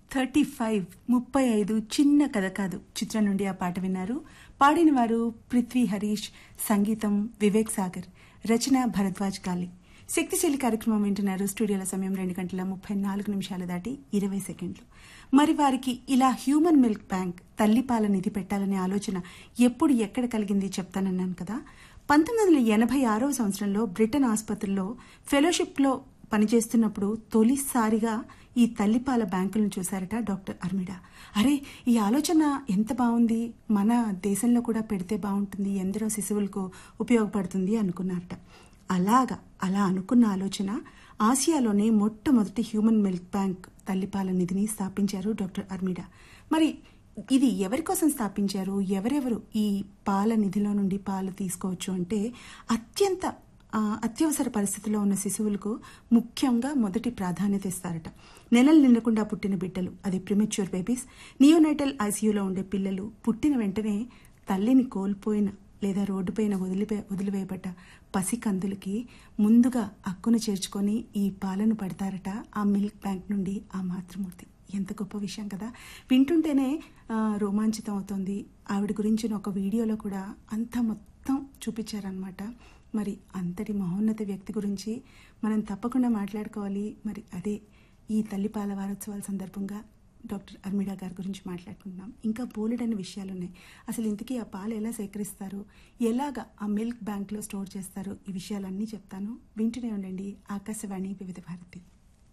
thirty five ముప్పై ఐదు చిన్న కథ కాదు చిత్రం నుండి ఆ పాట విన్నారు పాడిన వారు పృథ్వీ హరీష్ సంగీతం వివేక్ సాగర్ రచన భరద్వాజ్ గాలి శక్తిశైలి కార్యక్రమం వింటున్నారు స్టూడియోల సమయం రెండు గంటల ముప్పై నాలుగు నిమిషాలు దాటి ఇరవై సెకండ్లు మరి వారికి ఇలా హ్యూమన్ మిల్క్ బ్యాంక్ తల్లిపాల నిధి పెట్టాలనే ఆలోచన ఎప్పుడు ఎక్కడ కలిగింది చెప్తానన్నాను కదా పంతొమ్మిది వందల ఎనభై ఆరో సంవత్సరంలో బ్రిటన్ ఆసుపత్రిలో ఫెలోషిప్లో పనిచేస్తున్నప్పుడు తొలిసారిగా ఈ తల్లిపాల బ్యాంకులను చూశారట డాక్టర్ అర్మిడా అరే ఈ ఆలోచన ఎంత బాగుంది మన దేశంలో కూడా పెడితే బాగుంటుంది ఎందరో శిశువులకు ఉపయోగపడుతుంది అనుకున్నారట అలాగా అలా అనుకున్న ఆలోచన ఆసియాలోనే మొట్టమొదటి హ్యూమన్ మిల్క్ బ్యాంక్ తల్లిపాల నిధిని స్థాపించారు డాక్టర్ అర్మిడా మరి ఇది ఎవరి కోసం స్థాపించారు ఎవరెవరు ఈ పాల నిధిలో నుండి పాలు తీసుకోవచ్చు అంటే అత్యంత ఆ, అత్యవసర పరిస్థితిలో ఉన్న శిశువులకు ముఖ్యంగా మొదటి ప్రాధాన్యత ఇస్తారట నెలలు నిండకుండా పుట్టిన బిడ్డలు అది ప్రిమెచ్యూర్ బేబీస్ నియోనైటల్ ఐసీయూలో ఉండే పిల్లలు పుట్టిన వెంటనే తల్లిని కోల్పోయిన లేదా రోడ్డుపైన వదిలిపే వదిలివేయబడ్డ పసికందులకి ముందుగా అక్కున చేర్చుకొని ఈ పాలను పడతారట ఆ మిల్క్ బ్యాంక్ నుండి ఆ మాతృమూర్తి ఎంత గొప్ప విషయం కదా వింటుంటేనే ఆ, రోమాంచితం అవుతుంది ఆవిడ గురించిన ఒక వీడియోలో కూడా అంతా మొత్తం చూపించారనమాట మరి అంతటి మహోన్నత వ్యక్తి గురించి మనం తప్పకుండా మాట్లాడుకోవాలి మరి అదే ఈ తల్లిపాల వారోత్సవాల సందర్భంగా డాక్టర్ అర్మిడా గారి గురించి మాట్లాడుకుంటున్నాం ఇంకా బోలెడని విషయాలు ఉన్నాయి అసలు ఇంతకీ ఆ పాలు ఎలా సేకరిస్తారు ఎలాగా ఆ మిల్క్ బ్యాంక్లో స్టోర్ చేస్తారు ఈ విషయాలన్నీ చెప్తాను వింటూనే ఉండండి ఆకాశవాణి వివిధ భారతి